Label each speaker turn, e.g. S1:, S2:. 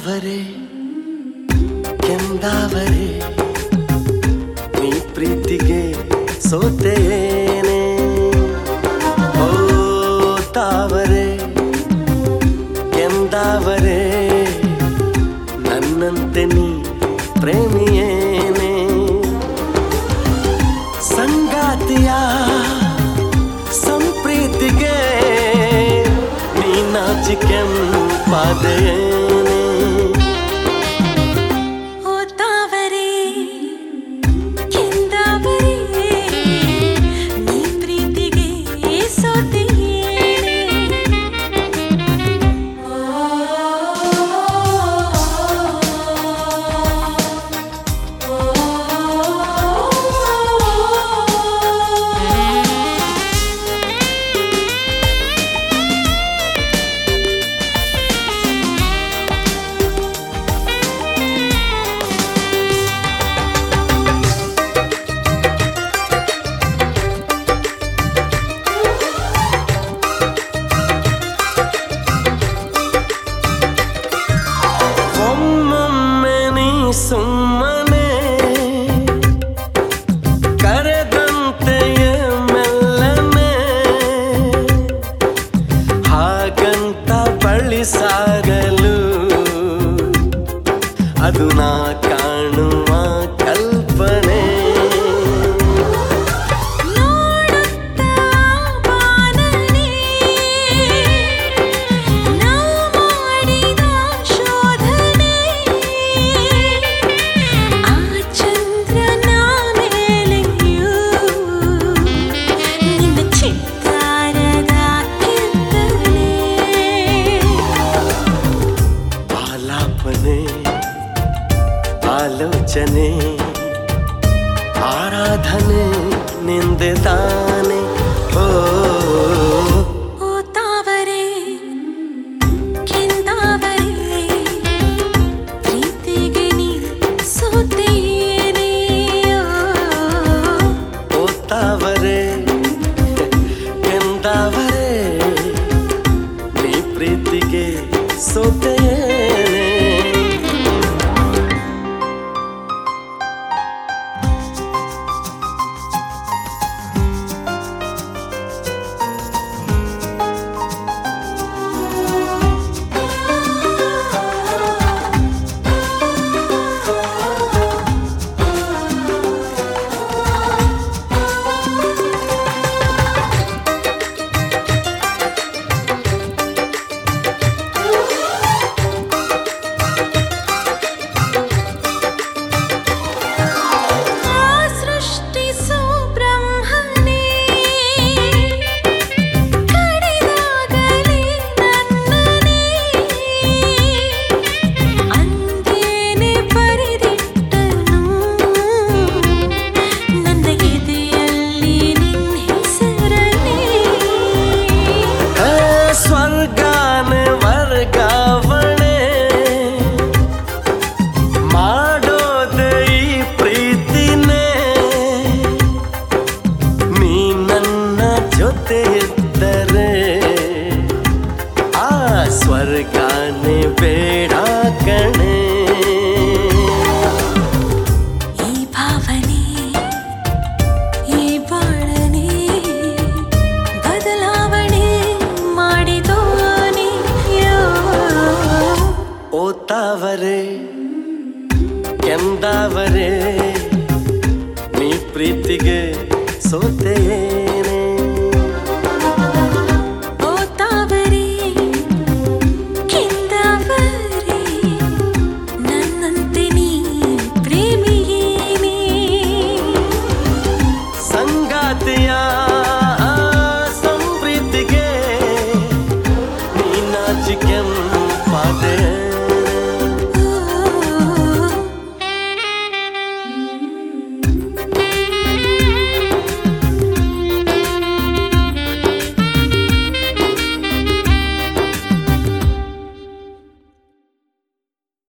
S1: ತಾವರೆ ಕೆಂದಾವರೆ ನೀ ಪ್ರೀತಿಗೆ ಸೋತೇನೆ ಓ ತಾವರೆ ಕೆಂದಾವರೆ ನನ್ನಂತೆ ನೀ ಪ್ರೇಮಿಯೇನೆ ಸಂಗಾತಿಯ ಸಂಪ್ರೀತಿಗೆ ನೀ ನಾಚಿಕೆಂಪಾದೇನೆ
S2: ಓ ತಾವರೆ ಕೆಂದಾವರೆ ನೀ ಪ್ರೀತಿಗೆ ಸೋತಿಯೇನೆ
S1: ಒಮ್ಮೊಮ್ಮೆ ನೀ ಸುಮ್ಮನೆ ಕರೆದಂತೆಯೇ ಮೆಲ್ಲನೆ ಹಾಗಂತ ಬಳಿ ಸಾಗಲು ಅದು ನಾ ಕಾಣುವ ಕಲ್ಪನೆ
S2: ನೋಡುತ್ತಾ ಬಾನನೆ ನಾ ಮಾಡಿದ ಶೋಧನೆ ಆ ಚಂದ್ರನ ಮೇಲೆಯೂ ನಿನ್ನ ಚಿತ್ತಾರದ ಕಿತ್ತನೆ
S1: ಆಲಾಪನೆ ಆಲೋಚನೆ ಆರಾಧನೆ ನಿಂದೆ ತಾನೆ ಓ
S2: ಓ ತಾವರೆ ಕೆಂದಾವರೆ ಪ್ರೀತಿಗೆ ನೀ ಸೋತೇನೆ
S1: ಓ ತಾವರೆ ಕೆಂದಾವರೆ ನೀ ಪ್ರೀತಿಗೆ ಸೋತೇನೆ
S2: ಆ ಸೃಷ್ಟಿಸೋ ಬ್ರಹ್ಮನೇ ಕಡಿದಾಗಲೇ ನನ್ನನೇ ಅಂದೇನೆ ಬರೆದಿಟ್ಟನು ನನ್ನ ಎದೆಯಲ್ಲಿ ನಿನ್ನ ಹೆಸರನೇ
S1: ಏ ಸ್ವರ್ಗಾನೆ ವರ್ಗಾವಣೆ ಮಾಡೋದೆ ಈ ಪ್ರೀತಿನೇ ನೀ ನನ್ನ ಜೊತೆ ಇದ್ದರೆ ಆ ಸ್ವರ್ಗಾನೆ ಬೇಡ ಕಣೆ
S2: ಈ ಭಾವನೆ ಈ ಬಾಳನೆ ಬದಲಾವಣೆ ಮಾಡಿದೋನೆ
S1: ಓ ತಾವರೆ ಕೆಂದಾವರೆ ನೀ ಪ್ರೀತಿಗೆ ಸೋತೇನೆ
S2: ಓ ತಾವರೆ ಕೆಂದಾವರೆ ನನ್ನಂತೆ ನೀ ಪ್ರೇಮಿಯೇನೆ
S1: ಸಂಗಾತಿಯ